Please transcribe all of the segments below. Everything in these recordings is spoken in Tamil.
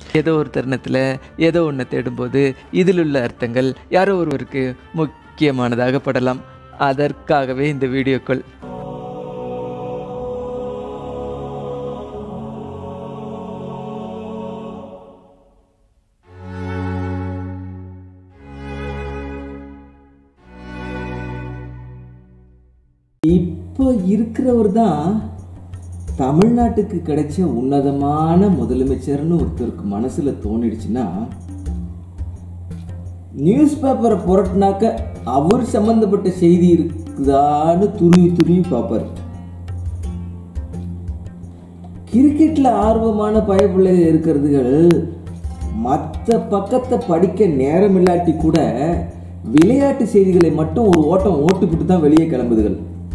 ஏதோ ஒரு தருணத்தில் ஏதோ ஒன்று தேடும்போது இதில் உள்ள அர்த்தங்கள் யாரோ ஒருவருக்கு முக்கியமானதாக படலாம் அதற்காகவே இந்த வீடியோக்கள் இப்போ இருக்கிறவர் தான் தமிழ்நாட்டுக்கு கிடைச்ச உன்னதமான முதலமைச்சர்னு ஒருத்தருக்கு மனசுல தோணிடுச்சுன்னா நியூஸ் பேப்பரை புரட்டினாக்க அவர் சம்பந்தப்பட்ட செய்தி இருக்குதான்னு துருவி துருவி பார்ப்பார் கிரிக்கெட்ல ஆர்வமான பயப்பிள்ளைகள் இருக்கிறதுகள் மற்ற பக்கத்தை படிக்க நேரம் இல்லாட்டி கூட விளையாட்டு செய்திகளை மட்டும் ஒரு ஓட்டம் ஓட்டுக்கிட்டு தான் வெளியே கிளம்புதுகள்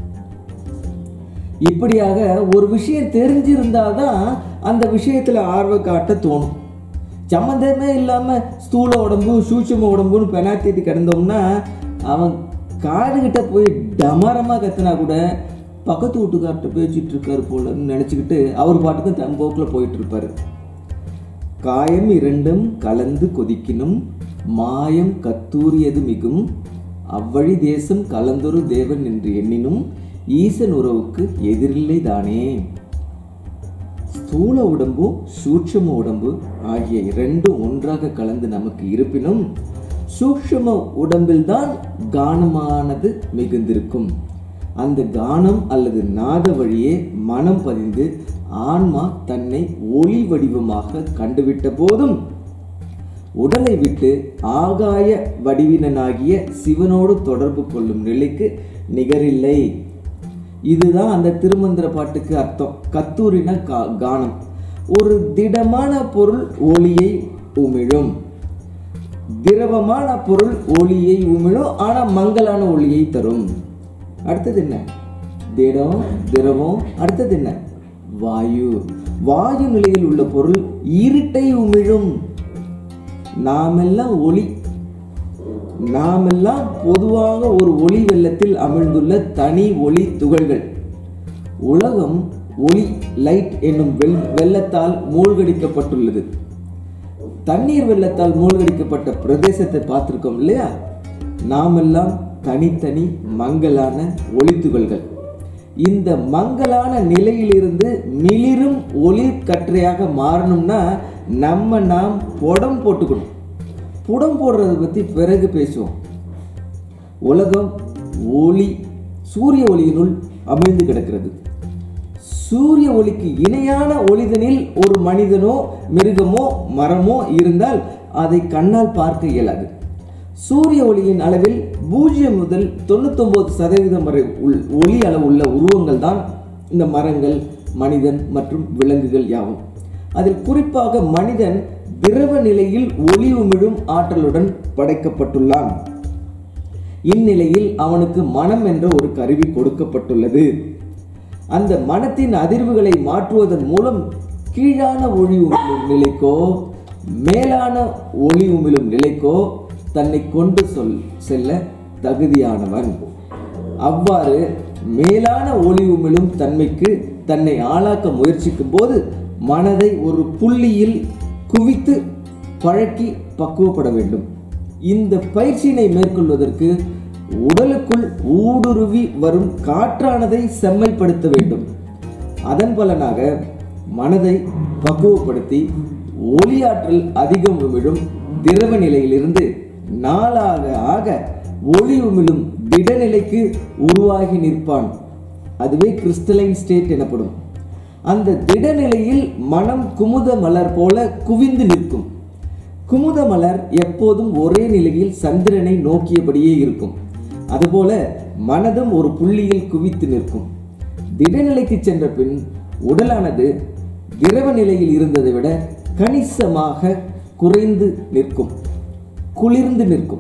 இப்படியாக ஒரு விஷயம் தெரிஞ்சிருந்தாதான் அந்த விஷயத்துல ஆர்வம் காட்ட தோணும் சம்மந்தமே இல்லாம ஸ்தூல உடம்பு சூட்சம உடம்புன்னு பெனாத்திட்டு கிடந்தோம்னா அவன் காதுகிட்ட போய் டமரமா கத்துனா கூட பக்கத்து வீட்டுக்கார்ட்ட பேசிட்டு இருக்காரு போலன்னு நினச்சிக்கிட்டு அவர் பாட்டுக்கு தன் போக்கில் போயிட்டு இருப்பாரு காயம் இரண்டும் கலந்து கொதிக்கினும் மாயம் கத்தூரியது மிகும் அவ்வழி தேசம் கலந்தொரு தேவன் என்று எண்ணினும் ஈசன் உறவுக்கு எதிரில்லை தானே ஸ்தூல உடம்பும் சூட்சம உடம்பு ஆகிய இரண்டும் ஒன்றாக கலந்து நமக்கு இருப்பினும் சூக்ஷம உடம்பில்தான் கானமானது மிகுந்திருக்கும் அந்த கானம் அல்லது நாத வழியே மனம் பதிந்து ஆன்மா தன்னை ஒளி வடிவமாக கண்டுவிட்ட போதும் உடலை விட்டு ஆகாய வடிவினனாகிய சிவனோடு தொடர்பு கொள்ளும் நிலைக்கு நிகரில்லை இதுதான் அந்த திருமந்திர பாட்டுக்கு அர்த்தம் கத்தூரின கா கானம் ஒரு திடமான பொருள் ஒளியை உமிழும் திரவமான பொருள் ஒளியை உமிழும் ஆனா மங்கலான ஒளியை தரும் அடுத்தது என்ன திடம் திரவம் அடுத்தது என்ன வாயு வாயு நிலையில் உள்ள பொருள் இருட்டை உமிழும் நாமெல்லாம் ஒளி நாமெல்லாம் பொதுவாக ஒரு ஒளி வெள்ளத்தில் அமிழ்ந்துள்ள தனி ஒளி துகள்கள் உலகம் ஒளி லைட் என்னும் வெள் வெள்ளத்தால் மூழ்கடிக்கப்பட்டுள்ளது தண்ணீர் வெள்ளத்தால் மூழ்கடிக்கப்பட்ட பிரதேசத்தை பார்த்துருக்கோம் இல்லையா நாமெல்லாம் தனித்தனி மங்கலான ஒளித்துகள்கள் இந்த மங்கலான நிலையிலிருந்து மிளிரும் ஒளி கற்றையாக மாறணும்னா நம்ம நாம் புடம் போட்டுக்கணும் புடம் போடுறத பற்றி பிறகு பேசுவோம் உலகம் ஒளி சூரிய ஒளியினுள் அமிழ்ந்து கிடக்கிறது சூரிய ஒளிக்கு இணையான ஒளிதனில் ஒரு மனிதனோ மிருகமோ மரமோ இருந்தால் அதை கண்ணால் பார்க்க இயலாது சூரிய ஒளியின் அளவில் பூஜ்ஜியம் முதல் தொண்ணூத்தொன்பது சதவீதம் வரை உள் ஒளி அளவு உள்ள உருவங்கள் தான் இந்த மரங்கள் மனிதன் மற்றும் விலங்குகள் யாவும் அதில் குறிப்பாக மனிதன் திரவ நிலையில் ஒளி உமிழும் ஆற்றலுடன் படைக்கப்பட்டுள்ளான் இந்நிலையில் அவனுக்கு மனம் என்ற ஒரு கருவி கொடுக்கப்பட்டுள்ளது அந்த மனத்தின் அதிர்வுகளை மாற்றுவதன் மூலம் கீழான ஒளி உமிழும் நிலைக்கோ மேலான ஒளி உமிழும் நிலைக்கோ தன்னை கொண்டு சொல் செல்ல தகுதியானவன் அவ்வாறு மேலான ஒளி உமிழும் தன்மைக்கு தன்னை ஆளாக்க முயற்சிக்கும் போது மனதை ஒரு புள்ளியில் குவித்து பழக்கி பக்குவப்பட வேண்டும் இந்த பயிற்சியினை மேற்கொள்வதற்கு உடலுக்குள் ஊடுருவி வரும் காற்றானதை செம்மைப்படுத்த வேண்டும் அதன் பலனாக மனதை பக்குவப்படுத்தி ஒளியாற்றல் அதிகம் உமிழும் திரவ நிலையிலிருந்து நாளாக ஆக ஒளி உமிழும் திடநிலைக்கு உருவாகி நிற்பான் அதுவே கிறிஸ்டலைன் ஸ்டேட் எனப்படும் அந்த திடநிலையில் மனம் குமுத மலர் போல குவிந்து நிற்கும் குமுத மலர் எப்போதும் ஒரே நிலையில் சந்திரனை நோக்கியபடியே இருக்கும் அதுபோல மனதும் ஒரு புள்ளியில் குவித்து நிற்கும் திடநிலைக்கு சென்ற பின் உடலானது திரவ நிலையில் இருந்ததை விட கணிசமாக குறைந்து நிற்கும் குளிர்ந்து நிற்கும்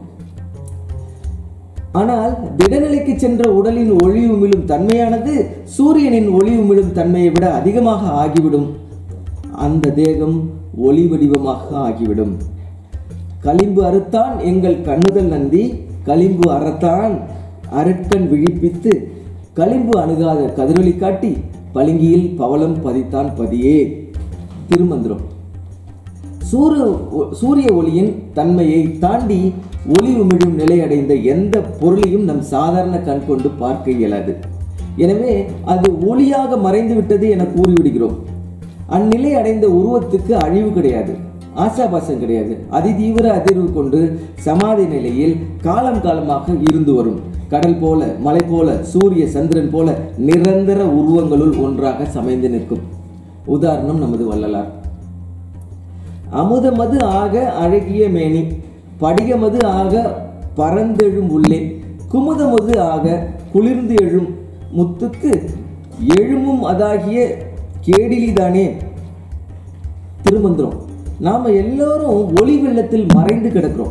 ஆனால் திடநிலைக்கு சென்ற உடலின் ஒளி உமிழும் தன்மையானது சூரியனின் ஒளி உமிழும் தன்மையை விட அதிகமாக ஆகிவிடும் அந்த தேகம் ஒளி வடிவமாக ஆகிவிடும் களிம்பு அறுத்தான் எங்கள் கண்ணுதல் நந்தி களிம்பு அறத்தான் அரக்கன் விழிப்பித்து களிம்பு அணுகாத கதிரொலி காட்டி பளிங்கியில் பவளம் பதித்தான் பதியே திருமந்திரம் சூரிய ஒ- சூரிய ஒளியின் தன்மையை தாண்டி ஒளி உமிழும் நிலை அடைந்த எந்த பொருளையும் நம் சாதாரண கண் கொண்டு பார்க்க இயலாது எனவே அது ஒளியாக மறைந்து விட்டது என கூறிவிடுகிறோம் அந்நிலை அடைந்த உருவத்துக்கு அழிவு கிடையாது ஆசாபாசம் கிடையாது அதிதீவிர அதிர்வு கொண்டு சமாதி நிலையில் காலம் காலமாக இருந்து வரும் கடல் போல மலை போல சூரிய சந்திரன் போல நிரந்தர உருவங்களுள் ஒன்றாக சமைந்து நிற்கும் உதாரணம் நமது வள்ளலார் அமுதமது ஆக அழகிய மேனி படிகமது ஆக பரந்தெழும் உள்ளே குமுதமது ஆக குளிர்ந்து எழும் முத்துக்கு எழுமும் அதாகிய கேடிலிதானே திருமந்திரம் நாம எல்லாரும் ஒளி வெள்ளத்தில் மறைந்து கிடக்கிறோம்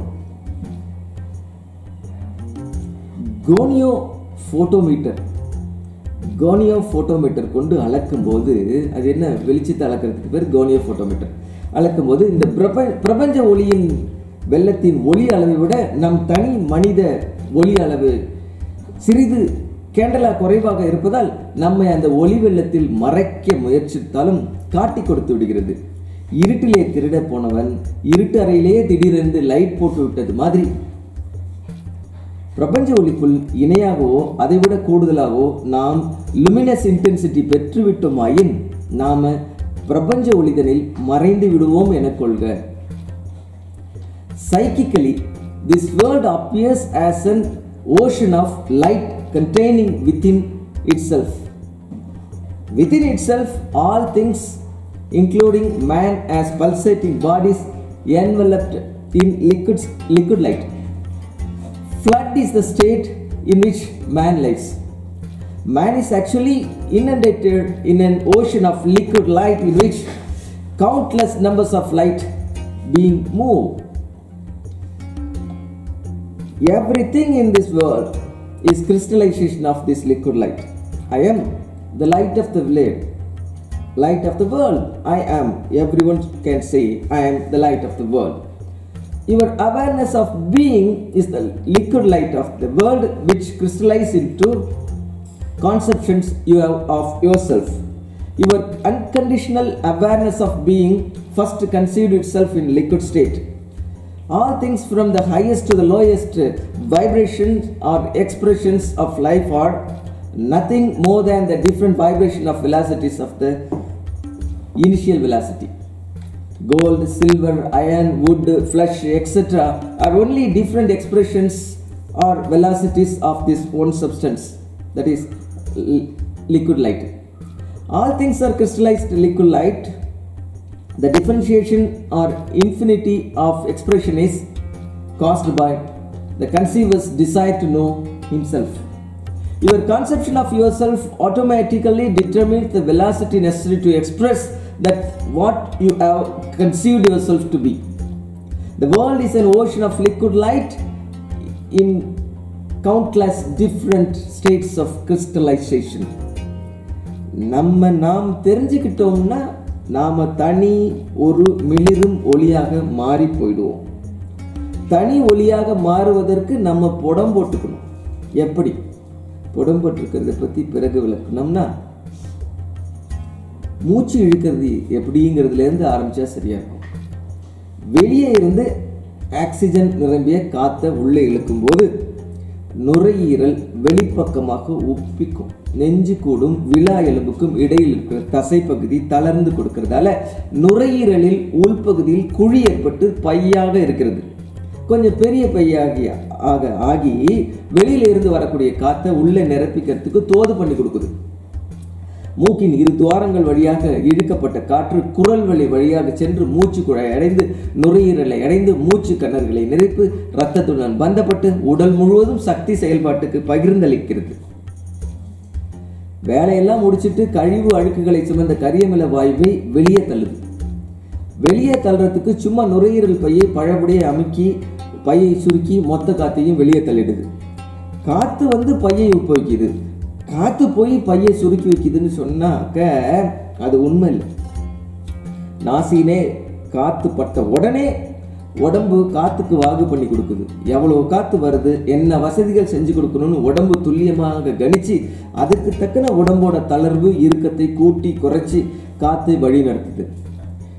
கோனியோ போட்டோமீட்டர் கோனியோ போட்டோமீட்டர் கொண்டு அளக்கும் போது அது என்ன வெளிச்சத்தை அளக்கிறதுக்கு பேர் கோனியோ போட்டோமீட்டர் அளக்கும் போது இந்த பிரப பிரபஞ்ச ஒளியின் வெள்ளத்தின் ஒளி அளவை விட நம் தனி மனித ஒளி அளவு சிறிது கேண்டலா குறைவாக இருப்பதால் நம்மை அந்த ஒளி வெள்ளத்தில் மறைக்க முயற்சித்தாலும் காட்டி கொடுத்து விடுகிறது இருட்டிலே திருட போனவன் இருட்டு அறையிலேயே திடீரென்று லைட் போட்டு விட்டது மாதிரி பிரபஞ்ச ஒளிக்குள் இணையாகவோ அதைவிட கூடுதலாகவோ நாம் லுமினஸ் இன்டென்சிட்டி பெற்றுவிட்டோமாயின் நாம பிரபஞ்ச ஒளிதனில் மறைந்து விடுவோம் என கொள்க Psychically, this world appears as an ocean of light containing within itself. Within itself, all things, including man, as pulsating bodies enveloped in liquid, liquid light. Flood is the state in which man lives. Man is actually inundated in an ocean of liquid light in which countless numbers of light being moved. Everything in this world is crystallization of this liquid light. I am the light of the world. Light of the world. I am. Everyone can say, I am the light of the world. Your awareness of being is the liquid light of the world which crystallizes into conceptions you have of yourself. Your unconditional awareness of being first conceived itself in liquid state. All things from the highest to the lowest vibrations or expressions of life are nothing more than the different vibration of velocities of the initial velocity. Gold, silver, iron, wood, flesh, etc. are only different expressions or velocities of this one substance, that is l- liquid light. All things are crystallized liquid light. The differentiation or infinity of expression is caused by the conceiver's desire to know himself. Your conception of yourself automatically determines the velocity necessary to express that what you have conceived yourself to be. The world is an ocean of liquid light in countless different states of crystallization. நம்ம நாம் தெரிஞ்சுக்கிட்டோம்னா நாம தனி ஒரு மிளிரும் ஒளியாக மாறி போயிடுவோம் தனி ஒளியாக மாறுவதற்கு நம்ம புடம் போட்டுக்கணும் எப்படி புடம் போட்டிருக்கிறத பத்தி பிறகு விளக்கணும்னா மூச்சு இழுக்கிறது எப்படிங்கிறதுல இருந்து ஆரம்பிச்சா சரியா இருக்கும் வெளியே இருந்து ஆக்சிஜன் நிரம்பிய காத்தை உள்ளே இழுக்கும்போது நுரையீரல் வெளிப்பக்கமாக உப்பிக்கும் நெஞ்சு கூடும் விழா எலும்புக்கும் இடையில் இருக்கிற தசைப்பகுதி தளர்ந்து கொடுக்கறதால நுரையீரலில் உள்பகுதியில் குழி ஏற்பட்டு பையாக இருக்கிறது கொஞ்சம் பெரிய பையாகி ஆக ஆகி வெளியில இருந்து வரக்கூடிய காத்தை உள்ளே நிரப்பிக்கிறதுக்கு தோது பண்ணி கொடுக்குது மூக்கின் இரு துவாரங்கள் வழியாக இழுக்கப்பட்ட காற்று குரல் வழி வழியாக சென்று மூச்சு குழாய் அடைந்து நுரையீரலை அடைந்து மூச்சு கணர்களை நிறைப்பு இரத்தத்துடன் பந்தப்பட்டு உடல் முழுவதும் சக்தி செயல்பாட்டுக்கு பகிர்ந்தளிக்கிறது வேலையெல்லாம் முடிச்சிட்டு கழிவு அழுக்குகளை சுமந்த கரியமில வாயுவை வெளியே தள்ளுது வெளியே தள்ளுறதுக்கு சும்மா நுரையீரல் பையை பழபடியை அமுக்கி பையை சுருக்கி மொத்த காத்தையும் வெளியே தள்ளிடுது காத்து வந்து பையை உப்பு வைக்குது காத்து போய் பையை சுருக்கி வைக்குதுன்னு சொன்னாக்க அது உண்மை இல்லை நாசினே காத்து பட்ட உடனே உடம்பு காத்துக்கு வாகு பண்ணி கொடுக்குது எவ்வளவு காத்து வருது என்ன வசதிகள் செஞ்சு கொடுக்கணும்னு உடம்பு துல்லியமாக கணிச்சு அதுக்கு தக்கன உடம்போட தளர்வு இறுக்கத்தை கூட்டி குறைச்சி காத்து வழி நடத்துது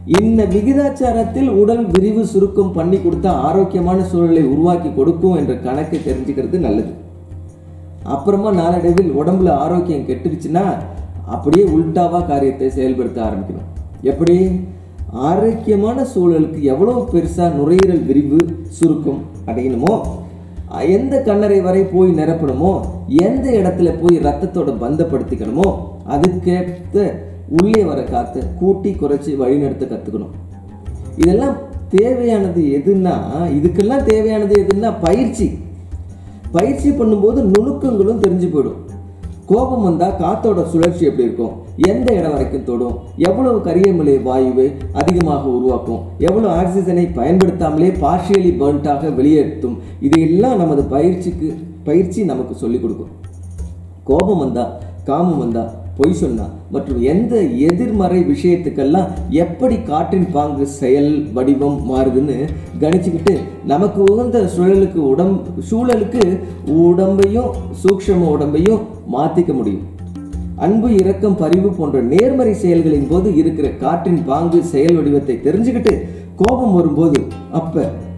இன்ன விகிதாச்சாரத்தில் உடல் விரிவு சுருக்கம் பண்ணி கொடுத்தா ஆரோக்கியமான சூழலை உருவாக்கி கொடுக்கும் என்ற கணக்கை தெரிஞ்சுக்கிறது நல்லது அப்புறமா நாளடைவில் உடம்புல ஆரோக்கியம் கெட்டுருச்சுன்னா அப்படியே உல்டாவா காரியத்தை செயல்படுத்த ஆரம்பிக்கணும் எப்படி ஆரோக்கியமான சூழலுக்கு எவ்வளோ பெருசா நுரையீரல் விரிவு சுருக்கம் அடையணுமோ எந்த கண்ணறை வரை போய் நிரப்பணுமோ எந்த இடத்துல போய் ரத்தத்தோட பந்தப்படுத்திக்கணுமோ அதுக்கேற்ற உள்ளே வர காற்றை கூட்டி குறைச்சி வழிநடத்த கற்றுக்கணும் இதெல்லாம் தேவையானது எதுன்னா இதுக்கெல்லாம் தேவையானது எதுன்னா பயிற்சி பயிற்சி பண்ணும்போது நுணுக்கங்களும் தெரிஞ்சு போயிடும் கோபம் வந்தால் காத்தோட சுழற்சி எப்படி இருக்கும் எந்த இடம் வரைக்கும் தொடும் எவ்வளவு கரியமலை வாயுவை அதிகமாக உருவாக்கும் எவ்வளவு ஆக்சிஜனை பயன்படுத்தாமலே பார்ஷியலி பர்ன்ட்டாக வெளியேற்றும் இதையெல்லாம் நமது பயிற்சிக்கு பயிற்சி நமக்கு சொல்லிக் கொடுக்கும் கோபம் வந்தா காமம் வந்தா பொய் சொன்னா மற்றும் எந்த எதிர்மறை விஷயத்துக்கெல்லாம் எப்படி காற்றின் பாங்கு செயல் வடிவம் மாறுதுன்னு கணிச்சுக்கிட்டு நமக்கு உகந்த சூழலுக்கு உடம் சூழலுக்கு உடம்பையும் சூக்ஷ்ம உடம்பையும் மாத்திக்க முடியும் அன்பு இரக்கம் பரிவு போன்ற நேர்மறை செயல்களின் போது இருக்கிற காற்றின் பாங்கு செயல் வடிவத்தை தெரிஞ்சுக்கிட்டு கோபம் வரும்போது அப்ப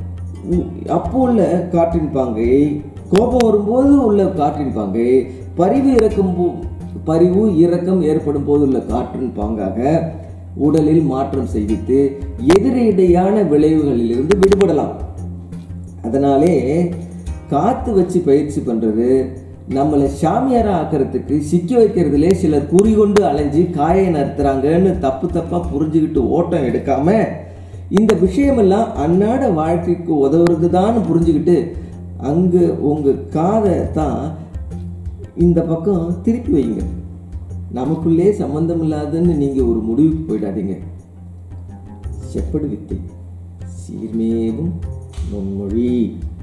உ- அப்போ உள்ள காற்றின் பாங்கை கோபம் வரும்போது உள்ள காற்றின் பாங்கை பரிவு இறக்கும் போ- பரிவு இறக்கம் ஏற்படும் போது உள்ள காற்றின் பாங்காக உடலில் மாற்றம் செய்வித்து எதிரிடையான விளைவுகளிலிருந்து விடுபடலாம் அதனாலே காத்து வச்சு பயிற்சி பண்றது நம்மளை சாமியாரா ஆக்கிறதுக்கு சிக்க வைக்கிறதுலே சிலர் குறிகொண்டு அலைஞ்சு காயை நறுத்துறாங்கன்னு தப்பு தப்பா புரிஞ்சுக்கிட்டு ஓட்டம் எடுக்காம இந்த விஷயமெல்லாம் அன்னாட வாழ்க்கைக்கு உதவுறதுதான் புரிஞ்சுக்கிட்டு அங்க உங்க காதை தான் இந்த பக்கம் திருப்பி வைங்க நமக்குள்ளே சம்பந்தம் இல்லாதன்னு நீங்க ஒரு முடிவுக்கு போயிடாதீங்க செப்படு வித்தை சீர்மேவும் நுண்மொழி